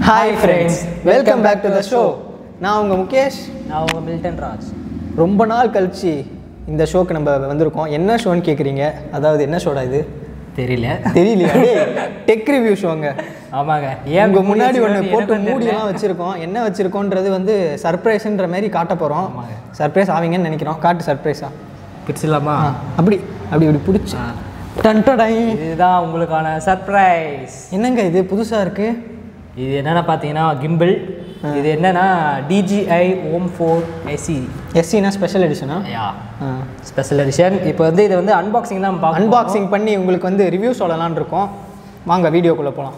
Hi friends welcome back to the show நான் உங்கள் முகேஷ் நான் உங்க மில்டன் ராஜ் ரொம்ப நாள் கழிச்சு இந்த ஷோக்கு நம்ம வந்திருக்கோம் என்ன ஷோன்னு கேட்குறீங்க அதாவது என்ன ஷோடா இது தெரியல தெரியலையா டெக் ரிவ்யூ ஷோங்க ஆமாங்க உங்க ஏன் முன்னாடி ஒன்று போட்டு எனக்கும் தெரியல. மூடியெல்லாம் வச்சிருக்கோம் என்ன வச்சிருக்கோன்றது வந்து சர்ப்ரைஸ்ன்ற மாதிரி காட்ட போகிறோம் சர்ப்ரைஸ் ஆவீங்கன்னு நினைக்கிறோம் காட்டு சர்ப்ரைஸா பிடிச்சிடலாமா அப்படி அப்படி இப்படி பிடிச்சி டன்டடை இதுதான் உங்களுக்கான சர்ப்ரைஸ் என்னங்க இது புதுசாக இருக்கு இது என்னென்ன பார்த்தீங்கன்னா கிம்பிள் இது என்னன்னா டிஜிஐ ஓம் ஃபோர் எஸ்சி எஸ்சினா ஸ்பெஷல் எடிஷனா யா ஸ்பெஷல் எடிஷன் இப்போ வந்து இது வந்து அன்பாக்சிங் தான் பார்க்க அன்பாக்சிங் பண்ணி உங்களுக்கு வந்து ரிவ்யூ சொல்லலாம்னு இருக்கோம் வாங்க வீடியோக்குள்ளே போகலாம்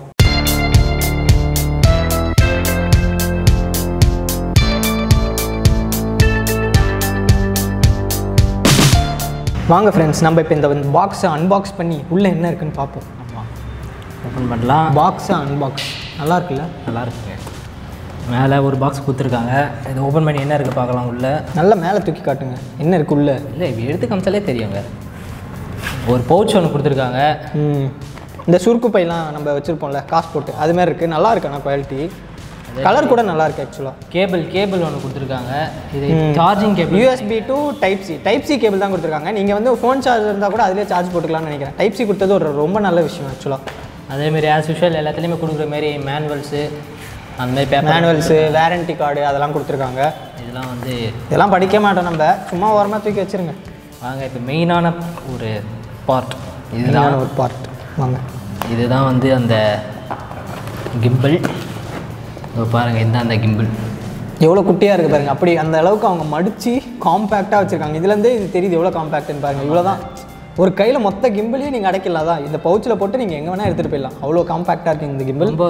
வாங்க ஃப்ரெண்ட்ஸ் நம்ம இப்போ இந்த பாக்ஸை அன்பாக்ஸ் பண்ணி உள்ளே என்ன இருக்குன்னு பார்ப்போம் ஆமாம் ஓப்பன் பண்ணலாம் பாக்ஸை அன்பாக்ஸ் நல்லா இருக்குல்ல நல்லா இருக்குங்க மேலே ஒரு பாக்ஸ் கொடுத்துருக்காங்க இது ஓப்பன் பண்ணி என்ன இருக்குது பார்க்கலாம் உள்ள நல்லா மேலே தூக்கி காட்டுங்க என்ன இருக்கு உள்ள இல்லை இப்படி எடுத்து காமிச்சாலே தெரியுங்க ஒரு பவுச் ஒன்று கொடுத்துருக்காங்க ம் இந்த சுருக்கு பையெல்லாம் நம்ம வச்சுருப்போம்ல காசு போட்டு அது மாதிரி இருக்குது நல்லா இருக்கு ஆனால் குவாலிட்டி கலர் கூட நல்லா இருக்கு ஆக்சுவலாக கேபிள் கேபிள் ஒன்று கொடுத்துருக்காங்க இது charging cable USB to type C type C cable தான் கொடுத்துருக்காங்க நீங்கள் வந்து ஃபோன் சார்ஜ் இருந்தால் கூட அதிலே சார்ஜ் போட்டுக்கலாம்னு நினைக்கிறேன் டைப் சி கொடுத்தது ஒரு ரொம்ப நல்ல விஷயம் ஆக்சுவலாக அதேமாரி ஆஸ் யூஷுவல் எல்லாத்துலேயுமே கொடுக்குற மாரி மேனுவல்ஸு அந்த மாதிரி பேப்பர் மேனுவல்ஸு வேரண்டி கார்டு அதெல்லாம் கொடுத்துருக்காங்க இதெல்லாம் வந்து இதெல்லாம் படிக்க மாட்டோம் நம்ம சும்மா ஓரமாக தூக்கி வச்சிருங்க வாங்க இப்போ மெயினான ஒரு பார்ட் இதுதான் இதுதான் ஒரு பார்ட் வாங்க இதுதான் வந்து அந்த கிம்பிள் இப்போ பாருங்கள் இதுதான் அந்த கிம்பிள் எவ்வளோ குட்டியாக இருக்குது பாருங்க அப்படி அந்த அளவுக்கு அவங்க மடித்து காம்பேக்டாக வச்சுருக்காங்க இதுலேருந்தே இது தெரியுது எவ்வளோ காம்பேக்ட்னு பாருங்க இவ்வளோ தான் ஒரு கையில் மொத்த கிம்பிளையும் நீங்கள் அடைக்கலாம் தான் இந்த பவுச்சில் போட்டு நீங்கள் எங்கே வேணால் எடுத்துகிட்டு போயிடலாம் அவ்வளோ காம்பேக்டாக இருக்குது இந்த கிம்பிள் ரொம்ப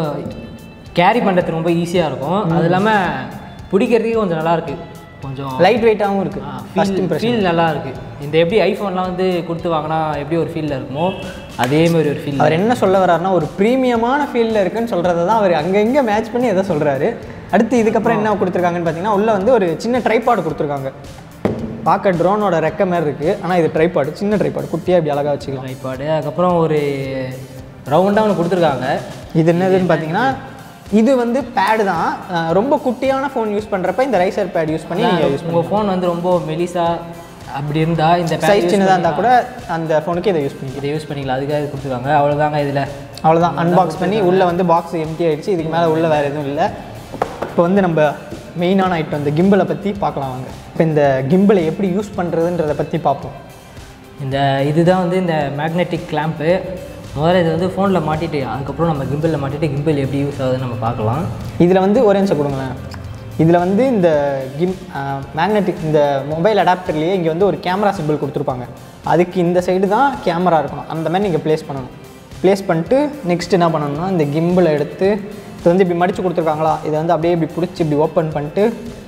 கேரி பண்ணுறதுக்கு ரொம்ப ஈஸியாக இருக்கும் அது இல்லாமல் பிடிக்கிறதுக்கு கொஞ்சம் நல்லா இருக்கு கொஞ்சம் லைட் வெயிட்டாகவும் இருக்குது ஃபஸ்ட் இம்ப்ரெஷன் ஃபீல் நல்லா இருக்கு இந்த எப்படி ஐஃபோன்லாம் வந்து கொடுத்து வாங்கினா எப்படி ஒரு ஃபீலில் இருக்குமோ அதே மாதிரி ஒரு ஃபீல் அவர் என்ன சொல்ல வர்றாருன்னா ஒரு ப்ரீமியமான ஃபீல்டில் இருக்குன்னு சொல்கிறத தான் அவர் அங்கங்கே மேட்ச் பண்ணி எதை சொல்கிறாரு அடுத்து இதுக்கப்புறம் என்ன கொடுத்துருக்காங்கன்னு பார்த்தீங்கன்னா உள்ளே வந்து ஒரு சின்ன ட்ரைபாடு கொடுத்துருக்காங்க பார்க்க ட்ரோனோட ரெக்க மாதிரி இருக்குது ஆனால் இது ட்ரைபாடு சின்ன ட்ரைபாடு குட்டியாக இப்படி அழகாக வச்சுக்கலாம் ஐபாடு அதுக்கப்புறம் ஒரு ரவுண்டாக ஒன்று கொடுத்துருக்காங்க இது என்னதுன்னு பார்த்தீங்கன்னா இது வந்து பேடு தான் அஹ் ரொம்ப குட்டியான ஃபோன் யூஸ் பண்ணுறப்ப இந்த ரைசர் பேட் யூஸ் பண்ணி நீங்கள் யூஸ் உங்கள் ஃபோன் வந்து ரொம்ப மெலிசா அப்படி இருந்தால் இந்த pad சைஸ் use சின்னதாக இருந்தால் கூட அந்த ஃபோனுக்கு இதை யூஸ் பண்ணிக்கலாம் இதை யூஸ் பண்ணிக்கலாம் அதுக்காக இது கொடுத்துருக்காங்க அவ்வளோதாங்க இதில் அவ்வளோதான் அன்பாக்ஸ் பண்ணி உள்ளே வந்து பாக்ஸ் எம்டி ஆயிடுச்சு இதுக்கு மேலே உள்ளே வேறு எதுவும் இல்லை இப்போ வந்து நம்ம மெயினான ஐட்டம் இந்த கிம்பிளை பற்றி பார்க்கலாம் வாங்க இப்போ இந்த கிம்பிளை எப்படி யூஸ் பண்ணுறதுன்றதை பற்றி பார்ப்போம் இந்த இதுதான் வந்து இந்த மேக்னெட்டிக் கிளாம்ப்பு முதல்ல இது வந்து ஃபோனில் மாட்டிட்டு அதுக்கப்புறம் நம்ம கிம்பிளில் மாட்டிட்டு கிம்பிள் எப்படி யூஸ் ஆகுதுன்னு நம்ம பார்க்கலாம் இதில் வந்து ஒரே நிமிஷம் கொடுங்களேன் இதில் வந்து இந்த கிம் மேக்னெட்டிக் இந்த மொபைல் அடாப்டர்லேயே இங்கே வந்து ஒரு கேமரா சிம்பிள் கொடுத்துருப்பாங்க அதுக்கு இந்த சைடு தான் கேமரா இருக்கணும் அந்த மாதிரி நீங்கள் ப்ளேஸ் பண்ணணும் ப்ளேஸ் பண்ணிட்டு நெக்ஸ்ட் என்ன பண்ணணும்னா இந்த கிம்பிளை எடுத்து இது வந்து இப்படி மடித்து கொடுத்துருக்காங்களா இதை வந்து அப்படியே இப்படி பிடிச்சி இப்படி ஓப்பன் பண்ணிட்டு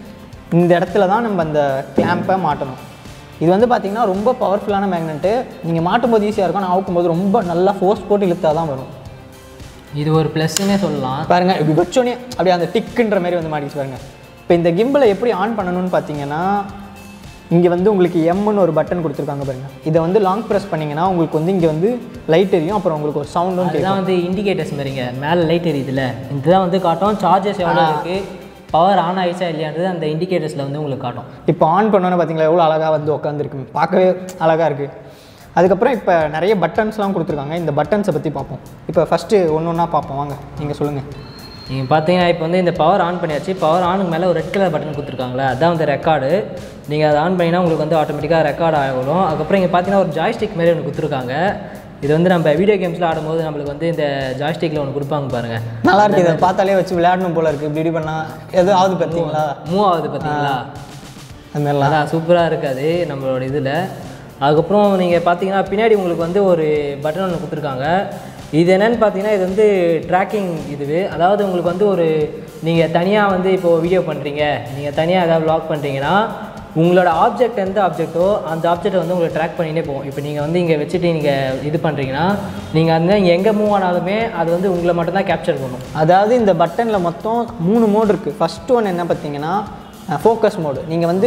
இந்த இடத்துல தான் நம்ம அந்த கிளாம்பை மாட்டணும் இது வந்து பார்த்திங்கன்னா ரொம்ப பவர்ஃபுல்லான மேக்னெட்டு நீங்கள் மாட்டும் போது ஈஸியாக இருக்கும் ஆனால் அவுக்கும்போது ரொம்ப நல்லா ஃபோர்ஸ் போட்டு இழுத்தா தான் வரும் இது ஒரு ப்ளஸ்ன்னே சொல்லலாம் பாருங்க இப்படி வச்சோடனே அப்படியே அந்த டிக்குன்ற மாதிரி வந்து மாட்டிச்சு பாருங்க இப்போ இந்த கிம்பிளை எப்படி ஆன் பண்ணணும்னு பார்த்தீங்கன்னா இங்கே வந்து உங்களுக்கு எம்னு ஒரு பட்டன் கொடுத்துருக்காங்க பாருங்க இதை வந்து லாங் ப்ரெஸ் பண்ணீங்கன்னா உங்களுக்கு வந்து இங்கே வந்து லைட் எரியும் அப்புறம் உங்களுக்கு ஒரு சவுண்டும் கேட்கும் இதுதான் வந்து இண்டிகேட்டர்ஸ் மாதிரிங்க மேலே லைட் எரியுதுல இதுதான் வந்து காட்டும் சார்ஜஸ் எவ்வளோ இருக்குது பவர் ஆன் ஆயிடுச்சா இல்லையான்றது அந்த இண்டிகேட்டர்ஸில் வந்து உங்களுக்கு காட்டும் இப்போ ஆன் பண்ணோன்னு பார்த்தீங்களா எவ்வளோ அழகாக வந்து உட்காந்துருக்கு பார்க்கவே அழகாக இருக்குது அதுக்கப்புறம் இப்போ நிறைய பட்டன்ஸ்லாம் கொடுத்துருக்காங்க இந்த பட்டன்ஸை பற்றி பார்ப்போம் இப்போ ஃபஸ்ட்டு ஒன்று ஒன்றா பார்ப்போம் வாங்க நீங்கள் சொல்லுங்கள் நீங்கள் பார்த்தீங்கன்னா இப்போ வந்து இந்த பவர் ஆன் பண்ணியாச்சு பவர் ஆனுக்கு மேலே ஒரு ரெட் கலர் பட்டன் கொடுத்துருக்காங்களே அதான் வந்து ரெக்கார்டு நீங்கள் அதை ஆன் பண்ணினா உங்களுக்கு வந்து ஆட்டோமேட்டிக்காக ரெக்கார்ட் ஆகிடும் அதுக்கப்புறம் இங்கே பார்த்தீங்கன்னா ஒரு ஜாய்ஸ்டிக் மாதிரி ஒன்று கொடுத்துருக்காங்க இது வந்து நம்ம வீடியோ கேம்ஸில் ஆடும்போது நம்மளுக்கு வந்து இந்த ஜாய்ஸ்டிக்கில் ஒன்று கொடுப்பாங்க பாருங்கள் நல்லா இருக்கு இதை பார்த்தாலே வச்சு விளையாடணும் போல இருக்குது இப்படி இப்படி பண்ணால் எது ஆகுது பார்த்தீங்களா மூவ் ஆகுது பார்த்தீங்களா அது மாதிரிலாம் அதான் சூப்பராக இருக்காது நம்மளோட இதில் அதுக்கப்புறம் நீங்கள் பார்த்தீங்கன்னா பின்னாடி உங்களுக்கு வந்து ஒரு பட்டன் ஒன்று கொடுத்துருக்காங்க இது என்னன்னு பார்த்தீங்கன்னா இது வந்து ட்ராக்கிங் இதுவு அதாவது உங்களுக்கு வந்து ஒரு நீங்கள் தனியாக வந்து இப்போது வீடியோ பண்ணுறீங்க நீங்கள் தனியாக ஏதாவது vlog பண்ணுறீங்கன்னா உங்களோட ஆப்ஜெக்ட் எந்த ஆப்ஜெக்ட்டோ அந்த ஆப்ஜெக்ட்டை வந்து உங்களுக்கு ட்ராக் பண்ணினே போகும் இப்போ நீங்கள் வந்து இங்கே வச்சுட்டு நீங்கள் இது பண்ணுறீங்கன்னா நீங்கள் வந்து எங்கே மூவ் ஆனாலுமே அது வந்து உங்களை மட்டும்தான் கேப்சர் பண்ணும் அதாவது இந்த பட்டனில் மொத்தம் மூணு மோடு இருக்குது ஃபஸ்ட்டு ஒன்று என்ன பார்த்தீங்கன்னா ஃபோக்கஸ் மோடு நீங்கள் வந்து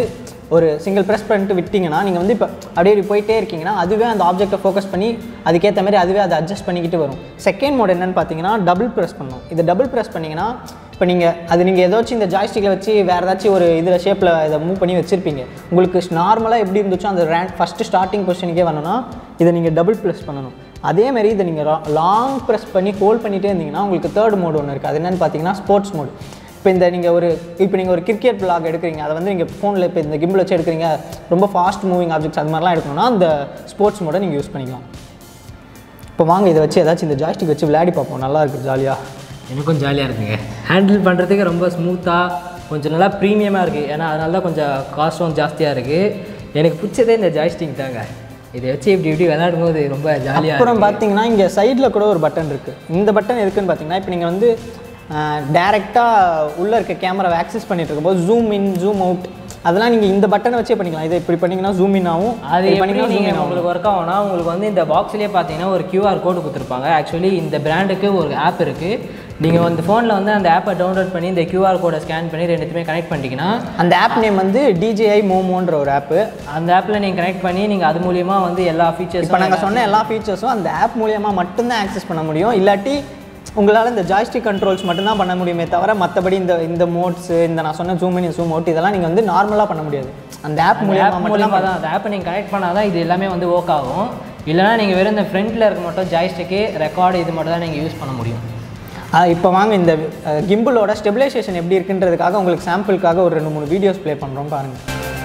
ஒரு சிங்கிள் ப்ரெஸ் பண்ணிட்டு விட்டிங்கன்னா நீங்கள் வந்து இப்போ அப்படியே இப்படி போயிட்டே இருக்கீங்கன்னா அதுவே அந்த ஆப்ஜெக்ட்டை ஃபோக்கஸ் பண்ணி அதுக்கேற்ற மாதிரி அதுவே அதை அட்ஜஸ்ட் பண்ணிக்கிட்டு வரும் செகண்ட் மோட் என்னன்னு பார்த்தீங்கன்னா டபுள் ப்ரெஸ் பண்ணும் இது டபுள் ப்ரெஸ் பண்ணிங்கன்னா இப்போ நீங்கள் அது நீங்கள் ஏதாச்சும் இந்த ஜாய்ஸ்டிக்கில் வச்சு வேறு ஏதாச்சும் ஒரு இதில் ஷேப்பில் இதை மூவ் பண்ணி வச்சுருப்பீங்க உங்களுக்கு நார்மலாக எப்படி இருந்துச்சோ அந்த ரேங்க் ஃபஸ்ட்டு ஸ்டார்டிங் பொசிஷனுக்கே வரணும்னா இதை நீங்கள் டபுள் ப்ரெஸ் பண்ணணும் அதே மாதிரி இதை நீங்கள் லாங் ப்ரெஸ் பண்ணி ஹோல்ட் பண்ணிகிட்டே இருந்தீங்கன்னா உங்களுக்கு தேர்ட் மோடு ஒன்று இருக்குது அது என்னென்னு பார்த்தீங்கன்னா ஸ்போர்ட்ஸ் மோடு இப்போ இந்த நீங்கள் ஒரு இப்போ நீங்கள் ஒரு கிரிக்கெட் vlog எடுக்கிறீங்க அதை வந்து நீங்கள் ஃபோனில் இப்போ இந்த கிம்பிள் வச்சு எடுக்கிறீங்க ரொம்ப ஃபாஸ்ட் மூவிங் ஆப்ஜெக்ட்ஸ் அது மாதிரிலாம் எடுக்கணும்னா அந்த ஸ்போர்ட்ஸ் மோடை நீங்கள் யூஸ் பண்ணிக்கலாம் இப்போ வாங்க இதை வச்சு ஏதாச்சும் இந்த ஜாய்ஸ்டிக் வச்சு விளையாடி பார்ப்போம் நல்லா இருக்குது ஜாலியாக எனக்கும் ஜாலியாக இருக்குங்க ஹேண்டில் பண்ணுறதுக்கு ரொம்ப ஸ்மூத்தாக கொஞ்சம் நல்லா ப்ரீமியமாக இருக்குது ஏன்னா அதனால தான் கொஞ்சம் காஸ்ட்டும் ஜாஸ்தியாக இருக்குது எனக்கு பிடிச்சதே இந்த ஜாய்ஸ்டிக் தாங்க இதை வச்சு இப்படி இப்படி விளையாடும் போது ரொம்ப ஜாலியாக அப்புறம் பார்த்தீங்கன்னா இங்கே சைடில் கூட ஒரு பட்டன் இருக்குது இந்த பட்டன் எதுக்குன்னு பார்த்தீங்கன்னா இப்போ நீங்கள் வந்து டேரெக்டாக உள்ளே இருக்க கேமராவை ஆக்சஸ் பண்ணிட்டு இருக்கும்போது ஜூம் இன் ஜூம் அவுட் அதெல்லாம் நீங்கள் இந்த பட்டனை வச்சே பண்ணிக்கலாம் இதை இப்படி பண்ணிங்கன்னா ஜூம் இன் ஆகும் அது இப்படி எப்படி பண்ணிங்கன்னா zoom in நீங்கள் ஆகும் உங்களுக்கு ஒர்க் ஆகும்னா உங்களுக்கு வந்து இந்த பாக்ஸ்லேயே பார்த்தீங்கன்னா ஒரு கியூஆர் கோடு கொடுத்துருப்பாங்க ஆக்சுவலி இந்த பிராண்டுக்கு ஒரு ஆப் இருக்குது நீங்கள் வந்து ஃபோனில் வந்து அந்த ஆப்பை டவுன்லோட் பண்ணி இந்த கியூஆர் கோடை ஸ்கேன் பண்ணி ரெண்டுத்துமே கனெக்ட் பண்ணிட்டீங்கன்னா அந்த ஆப் நேம் வந்து டிஜேஐ மோமோன்ற ஒரு ஆப்பு அந்த ஆப்பில் நீங்கள் கனெக்ட் பண்ணி நீங்கள் அது மூலியமா வந்து எல்லா இப்போ ஃபீச்சர்ஸும் நாங்கள் சொன்ன எல்லா ஃபீச்சர்ஸும் அந்த ஆப் மூலியமாக மட்டும்தான் ஆக்சஸ் பண்ண முடியும் இல்லாட்டி உங்களால் இந்த ஜாய்ஸ்டிக் கண்ட்ரோல்ஸ் மட்டும்தான் பண்ண முடியுமே தவிர மற்றபடி இந்த இந்த மோட்ஸு இந்த நான் சொன்ன ஜூம் இன் ஜூம் அவுட் இதெல்லாம் நீங்கள் வந்து நார்மலாக பண்ண முடியாது அந்த ஆப் மூலியமாக ஆப் மட்டும் மூலியமாக தான் அந்த ஆப்பை நீங்கள் கனெக்ட் பண்ணால் தான் இது எல்லாமே வந்து ஒர்க் ஆகும் இல்லைனா நீங்கள் வெறும் இந்த ஃப்ரண்ட்டில் இருக்க மட்டும் ஜாய்ஸ்டிக்கு ரெக்கார்டு இது மட்டும் தான் நீங்கள் யூஸ் பண்ண முடியும் இப்போ வாங்க இந்த கிம்பிளோட ஸ்டெபிலைசேஷன் எப்படி இருக்குன்றதுக்காக உங்களுக்கு சாம்பிளுக்காக ஒரு ரெண்டு மூணு வீடியோஸ் ப்ளே பண்ணுறோம் பாருங்கள்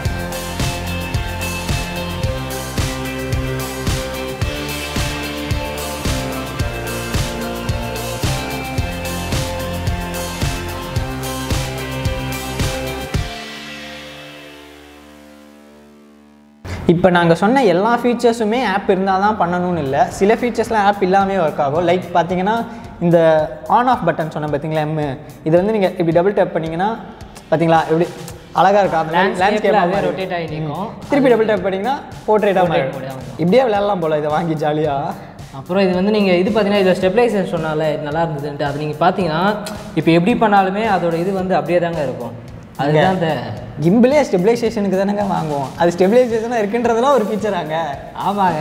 இப்போ நாங்கள் சொன்ன எல்லா ஃபீச்சர்ஸுமே ஆப் இருந்தால் தான் பண்ணணும்னு இல்லை சில ஃபீச்சர்ஸ்லாம் ஆப் இல்லாமே ஒர்க் ஆகும் லைக் பார்த்தீங்கன்னா இந்த ஆன் ஆஃப் பட்டன் சொன்னேன் பார்த்தீங்களா எம் இது வந்து நீங்கள் இப்படி டபுள் டேப் பண்ணீங்கன்னா பார்த்தீங்களா எப்படி அழகாக இருக்கா லேண்ட்ஸ்கேப்பில் அதே லேண்ட்ஸ்கேப் ரொட்டேட் ஆகி நிற்கும் திருப்பி டபுள் டேப் பண்ணிங்கன்னா போர்ட்ரேட்டாக மாறிடும் போர்ட்ரேட் ஆகும். இப்படியே விளையாடலாம் போல் இதை வாங்கி ஜாலியாக அப்புறம் இது வந்து நீங்கள் இது பார்த்தீங்கன்னா இதில் ஸ்டெபிலைசேஷன் சொன்னால இது நல்லா இருந்ததுன்ட்டு அது நீங்கள் பார்த்தீங்கன்னா இப்போ எப்படி பண்ணாலுமே அதோட இது வந்து அப்படியே தாங்க இருக்கும் அதுதான் அந்த கிம்பிளே ஸ்டெபிலைசேஷனுக்கு தானேங்க வாங்குவோம் அது ஸ்டெபிலைசேஷனாக இருக்குன்றதெல்லாம் ஒரு ஃபீச்சராங்க ஆமாங்க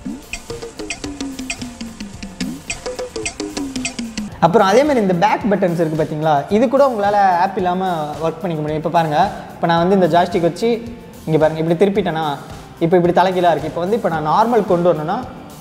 அப்புறம் அதே மாதிரி இந்த பேக் பட்டன்ஸ் இருக்குது பார்த்தீங்களா இது கூட உங்களால் ஆப் இல்லாமல் ஒர்க் பண்ணிக்க முடியும் இப்போ பாருங்கள் இப்போ நான் வந்து இந்த ஜாய்ஸ்டிக் வச்சு இங்கே பாருங்கள் இப்படி திருப்பிட்டேனா இப்போ இப்படி தலைகீழாக இருக்குது இப்போ வந்து இப்போ நான் நார்மல் கொண்டு வரணும்னா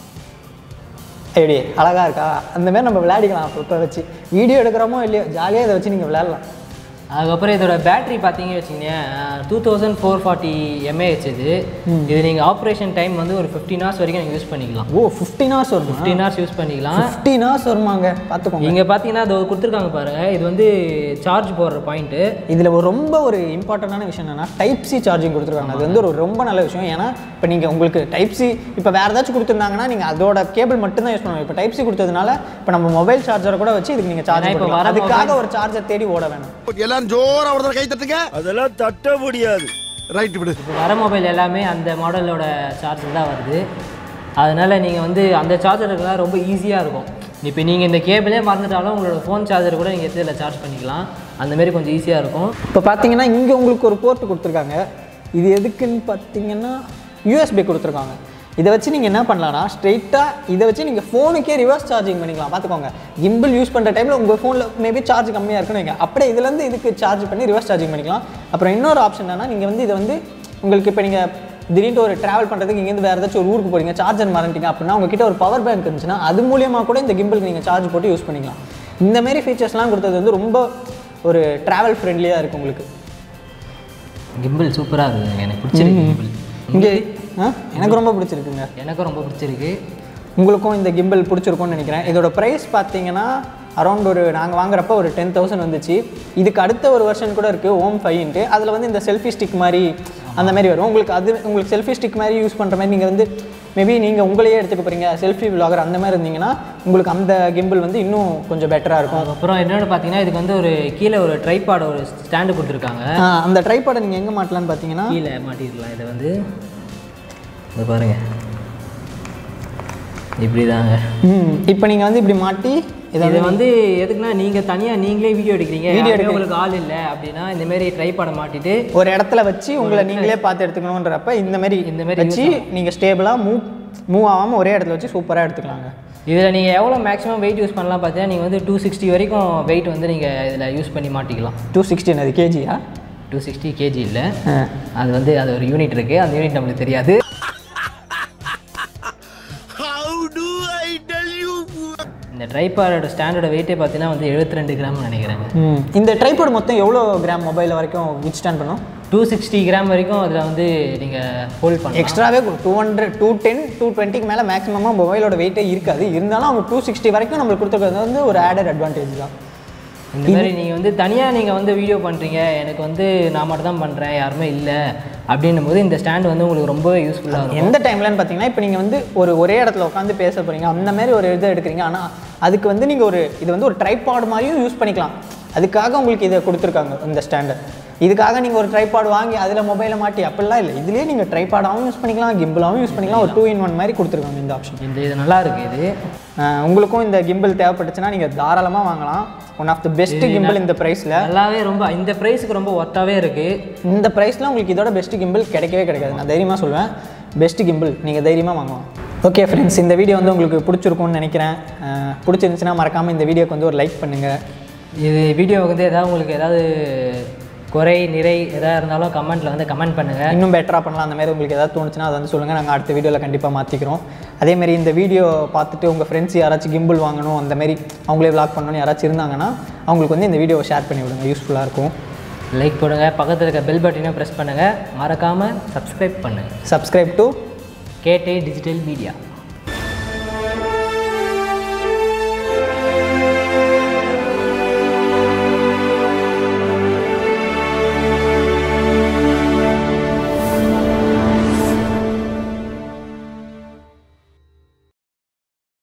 எப்படி அழகாக இருக்கா அந்த மாதிரி நம்ம விளையாடிக்கலாம் அப்போ இப்போ வச்சு வீடியோ எடுக்கிறோமோ இல்லையோ ஜாலியாக இதை வச்சு நீங்கள் விளையாடலாம் அதுக்கப்புறம் இதோட பேட்டரி பார்த்தீங்க வச்சுக்கோங்க two thousand four forty mAh இது இது நீங்கள் ஆப்ரேஷன் டைம் வந்து ஒரு ஃபிஃப்டீன் ஹவர்ஸ் வரைக்கும் நீங்கள் யூஸ் பண்ணிக்கலாம் ஓ ஃபிஃப்டீன் ஹவர்ஸ் வருமா ஃபிஃப்டீன் ஹவர்ஸ் யூஸ் பண்ணிக்கலாம் ஃபிஃப்டீன் ஹவர்ஸ் வருமாங்க பார்த்துக்கோங்க இங்கே பார்த்தீங்கன்னா அது கொடுத்துருக்காங்க பாருங்க இது வந்து சார்ஜ் போடுற பாயிண்ட்டு இதில் ஒரு ரொம்ப ஒரு இம்பார்ட்டண்டான விஷயம் என்னன்னா டைப் சி சார்ஜிங் கொடுத்துருக்காங்க அது வந்து ஒரு ரொம்ப நல்ல விஷயம் ஏன்னா இப்போ நீங்கள் உங்களுக்கு டைப் சி இப்போ வேறு ஏதாச்சும் கொடுத்துருந்தாங்கன்னா நீங்கள் அதோட கேபிள் மட்டும் தான் யூஸ் பண்ணுவோம் இப்போ டைப் சி கொடுத்ததுனால இப்போ நம்ம மொபைல் சார்ஜரை கூட வச்சு இதுக்கு நீங்கள் சார்ஜ் ஏன்னா இப்ப பண்ணலாம் வர அதுக்காக ஒரு சார்ஜர் தேடி ஓட வேணும் எல்லாரும் ஜோரா ஒரு கை தட்டுங்க அதெல்லாம் தட்ட முடியாது ரைட் விடு இப்போ வர மொபைல் எல்லாமே அந்த மாடலோட சார்ஜர் தான் வருது அதனால் நீங்கள் வந்து அந்த சார்ஜர் இருக்கலாம் ரொம்ப ஈஸியாக இருக்கும் இப்போ நீங்கள் இந்த கேபிளே மறந்துட்டாலும் உங்களோட ஃபோன் சார்ஜர் கூட நீங்கள் இதில் சார்ஜ் பண்ணிக்கலாம் அந்த மாதிரி கொஞ்சம் ஈஸியாக இருக்கும் இப்போ பார்த்தீங்கன்னா இங்கே உங்களுக்கு ஒரு போர்ட் கொடுத்துருக்காங்க இது எதுக்குன்னு பார்த்தீங்கன்னா யூஎஸ்பி கொடுத்துருக்காங்க இதை வச்சு நீங்கள் என்ன பண்ணலாம்னா ஸ்ட்ரெயிட்டாக இதை வச்சு நீங்கள் ஃபோனுக்கே ரிவர்ஸ் சார்ஜிங் பண்ணிக்கலாம் பார்த்துக்கோங்க கிம்பிள் யூஸ் பண்ணுற டைமில் உங்கள் ஃபோனில் மேபி சார்ஜ் கம்மியாக இருக்குன்னு வைங்க அப்படியே இதுலேருந்து இதுக்கு சார்ஜ் பண்ணி ரிவர்ஸ் சார்ஜிங் பண்ணிக்கலாம் அப்புறம் இன்னொரு ஆப்ஷன் என்னன்னா நீங்கள் வந்து இதை வந்து உங்களுக்கு இப்போ நீங்கள் திடீர்னு ஒரு ட்ராவல் பண்ணுறதுக்கு இங்கேருந்து வேறு ஏதாச்சும் ஒரு ஊருக்கு போறீங்க சார்ஜர் மறந்துட்டீங்க அப்படின்னா உங்ககிட்ட ஒரு பவர் பேங்க் இருந்துச்சுன்னா அது மூலியமாக கூட இந்த கிம்பிளுக்கு நீங்கள் சார்ஜ் போட்டு யூஸ் பண்ணிக்கலாம் இந்த மாதிரி ஃபீச்சர்ஸ்லாம் கொடுத்தது வந்து ரொம்ப ஒரு ட்ராவல் ஃப்ரெண்ட்லியாக இருக்குது உங்களுக்கு கிம்பிள் சூப்பராக இருக்குதுங்க எனக்கு பிடிச்சிருக்கு கிம்பிள் இங்கே ஆ எனக்கு ரொம்ப பிடிச்சிருக்குங்க எனக்கும் ரொம்ப பிடிச்சிருக்கு உங்களுக்கும் இந்த கிம்பிள் பிடிச்சிருக்கும்னு நினைக்கிறேன் இதோட ப்ரைஸ் பார்த்தீங்கன்னா அரௌண்ட் ஒரு நாங்கள் வாங்குறப்ப ஒரு டென் தௌசண்ட் வந்துச்சு இதுக்கு அடுத்த ஒரு வெர்ஷன் கூட இருக்குது ஓம் ஃபைன்ட்டு அதில் வந்து இந்த செல்ஃபி ஸ்டிக் மாதிரி அந்த மாதிரி வரும் உங்களுக்கு அது உங்களுக்கு செல்ஃபி ஸ்டிக் மாதிரி யூஸ் பண்ணுற மாதிரி நீங்கள் வந்து மேபி நீங்கள் உங்களையே எடுத்துக்க போகிறீங்க செல்ஃபி vlogger அந்த மாதிரி இருந்தீங்கன்னா உங்களுக்கு அந்த கிம்பிள் வந்து இன்னும் கொஞ்சம் பெட்டராக இருக்கும் அதுக்கப்புறம் என்னென்னு பார்த்தீங்கன்னா இதுக்கு வந்து ஒரு கீழே ஒரு ட்ரைபாட் ஒரு ஸ்டாண்டு கொடுத்துருக்காங்க ஆ, அந்த ட்ரைபாடை நீங்கள் எங்கே மாட்டலான்னு பார்த்தீங்கன்னா கீழே மாட்டிருக்கலாம் இதை வந்து இது பாருங்க இப்படி தாங்க ம் இப்போ நீங்கள் வந்து இப்படி மாட்டி இது வந்து எதுக்குன்னா நீங்கள் தனியாக நீங்களே வீடியோ எடுக்கிறீங்க Video வீடியோ எடுக்க- உங்களுக்கு ஆள் இல்லை அப்படின்னா இந்த மாதிரி ட்ரைபாடை மாட்டிட்டு ஒரு இடத்துல வச்சு உங்களை நீங்களே பார்த்து எடுத்துக்கணுன்றப்ப இந்த மாதிரி இந்த மாதிரி வச்சு நீங்கள் ஸ்டேபிளாக மூவ் மூவ் ஆகாமல் ஒரே இடத்துல வச்சு சூப்பராக எடுத்துக்கலாங்க இதில் நீங்கள் எவ்வளோ மேக்ஸிமம் வெயிட் யூஸ் பண்ணலாம் பார்த்தீங்கன்னா நீங்கள் வந்து டூ சிக்ஸ்டி வரைக்கும் வெயிட் வந்து நீங்கள் இதில் யூஸ் பண்ணி மாட்டிக்கலாம் டூ சிக்ஸ்டின் அது கேஜியா டூ சிக்ஸ்டி கேஜி இல்லை அது வந்து அது ஒரு யூனிட் இருக்குது அந்த யூனிட் நம்மளுக்கு தெரியாது how to I tell you இந்த ட்ரைபாடோட ஸ்டாண்டர்ட வெயிட்டே பார்த்தீங்கன்னா வந்து 72 ரெண்டு கிராம் நினைக்கிறேங்க ம் இந்த ட்ரைபாட் மொத்தம் எவ்வளோ கிராம் மொபைல் வரைக்கும் வித் ஸ்டாண்ட் பண்ணும் டூ சிக்ஸ்டி கிராம் வரைக்கும் அதில் வந்து நீங்கள் ஹோல்ட் பண்ணலாம் எக்ஸ்ட்ராவே two hundred two ten two டுவெண்ட்டிக்கு மேலே மேக்ஸிமமாக மொபைலோட வெயிட்டே இருக்காது இருந்தாலும் அவங்க டூ சிக்ஸ்டி வரைக்கும் நம்மளுக்கு கொடுத்துருக்கிறது வந்து ஒரு ஆடட் அட்வான்டேஜ் தான் இந்த மாதிரி நீங்கள் வந்து தனியாக நீங்கள் வந்து வீடியோ பண்ணுறீங்க எனக்கு வந்து நான் மட்டும் தான் பண்ணுறேன் யாருமே இல்லை அப்படின்னும் போது இந்த ஸ்டாண்ட் வந்து உங்களுக்கு ரொம்பவே யூஸ்ஃபுல்லாக இருக்கும் எந்த டைம்லன்னு பார்த்தீங்கன்னா இப்போ நீங்கள் வந்து ஒரு ஒரே இடத்துல உட்காந்து பேச போகிறீங்க அந்த மாதிரி ஒரு இதை எடுக்கிறீங்க ஆனால் அதுக்கு வந்து நீங்கள் ஒரு இது வந்து ஒரு ட்ரைபாட் மாதிரியும் யூஸ் பண்ணிக்கலாம் அதுக்காக உங்களுக்கு இதை கொடுத்துருக்காங்க இந்த ஸ்டாண்டை இதுக்காக நீங்கள் ஒரு ட்ரைபாட் வாங்கி அதில் மொபைலை மாட்டி அப்படிலாம் இல்லை இதுலேயே நீங்கள் ட்ரைபாடாகவும் யூஸ் பண்ணிக்கலாம் கிம்பிளாகவும் யூஸ் பண்ணிக்கலாம் ஒரு டூ இன் ஒன் மாதிரி கொடுத்துருக்காங்க இந்த ஆப்ஷன் இந்த இது நல்லா இருக்கு இது அஹ் உங்களுக்கும் இந்த கிம்பிள் தேவைப்பட்டுச்சுன்னா நீங்கள் தாராளமாக வாங்கலாம் one of the best gimbal இந்த ப்ரைஸில் நல்லாவே ரொம்ப இந்த ப்ரைஸுக்கு ரொம்ப ஒர்த்தாகவே இருக்குது இந்த ப்ரைஸில் உங்களுக்கு இதோட பெஸ்ட் கிம்பிள் கிடைக்கவே கிடைக்காது நான் தைரியமாக சொல்லுவேன் பெஸ்ட் கிம்பிள் நீங்கள் தைரியமாக வாங்கலாம் ஓகே ஃப்ரெண்ட்ஸ் இந்த வீடியோ வந்து உங்களுக்கு பிடிச்சிருக்கும்னு நினைக்கிறேன் அஹ் பிடிச்சிருந்துச்சுன்னா மறக்காமல் இந்த வீடியோக்கு வந்து ஒரு லைக் பண்ணுங்கள் இது வீடியோ வந்து ஏதாவது உங்களுக்கு ஏதாவது குறை நிறை எதாக இருந்தாலும் கமெண்ட்டில் வந்து கமெண்ட் பண்ணுங்கள் இன்னும் பெட்டராக பண்ணலாம் அந்த மாதிரி உங்களுக்கு ஏதாவது தோணுச்சுன்னா அதை வந்து சொல்லுங்கள் நாங்கள் அடுத்த வீடியோவில் கண்டிப்பாக மாற்றிக்கிறோம் அதேமாரி இந்த வீடியோ பார்த்துட்டு உங்கள் ஃப்ரெண்ட்ஸ் யாராச்சும் கிம்பிள் வாங்கணும் அந்த மாதிரி அவங்களே vlog பண்ணணும்னு யாராச்சும் இருந்தாங்கன்னா அவங்களுக்கு வந்து இந்த வீடியோவை ஷேர் பண்ணி விடுங்க யூஸ்ஃபுல்லாக இருக்கும் லைக் போடுங்க பக்கத்தில் இருக்க பெல் பட்டனையும் ப்ரெஸ் பண்ணுங்கள் மறக்காமல் சப்ஸ்கிரைப் பண்ணுங்கள் சப்ஸ்கிரைப் டு கேட்டே டிஜிட்டல் மீடியா